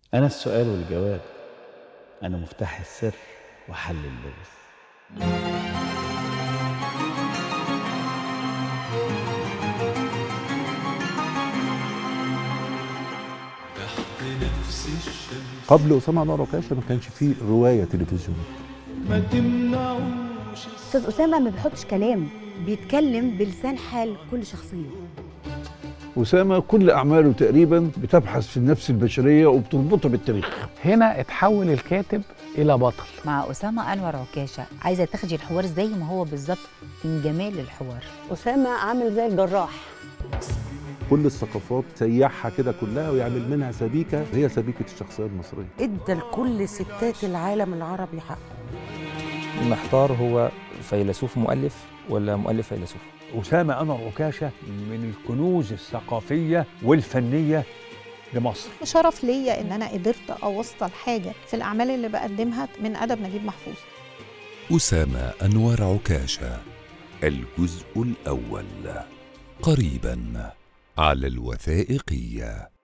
أنا السؤال والجواب أنا مفتاح السر وحل اللغز قبل اسامه انور عكاشه ما كانش فيه روايه تلفزيونيه استاذ اسامه ما بيحطش كلام بيتكلم بلسان حال كل شخصيه اسامه كل اعماله تقريبا بتبحث في النفس البشريه وبتربطها بالتاريخ هنا اتحول الكاتب الى بطل مع أسامة أنور عكاشة عايزة تاخدي الحوار زي ما هو بالظبط من جمال الحوار اسامه عامل زي الجراح كل الثقافات سيحها كده كلها ويعمل منها سبيكه هي سبيكه الشخصيه المصريه ادى لكل ستات العالم العربي حقه محتار هو فيلسوف مؤلف ولا مؤلف فيلسوف أسامة أنور عكاشة من الكنوز الثقافية والفنية لمصر شرف ليا ان انا قدرت اوصل حاجه في الاعمال اللي بقدمها من ادب نجيب محفوظ أسامة أنور عكاشة الجزء الأول قريبا على الوثائقية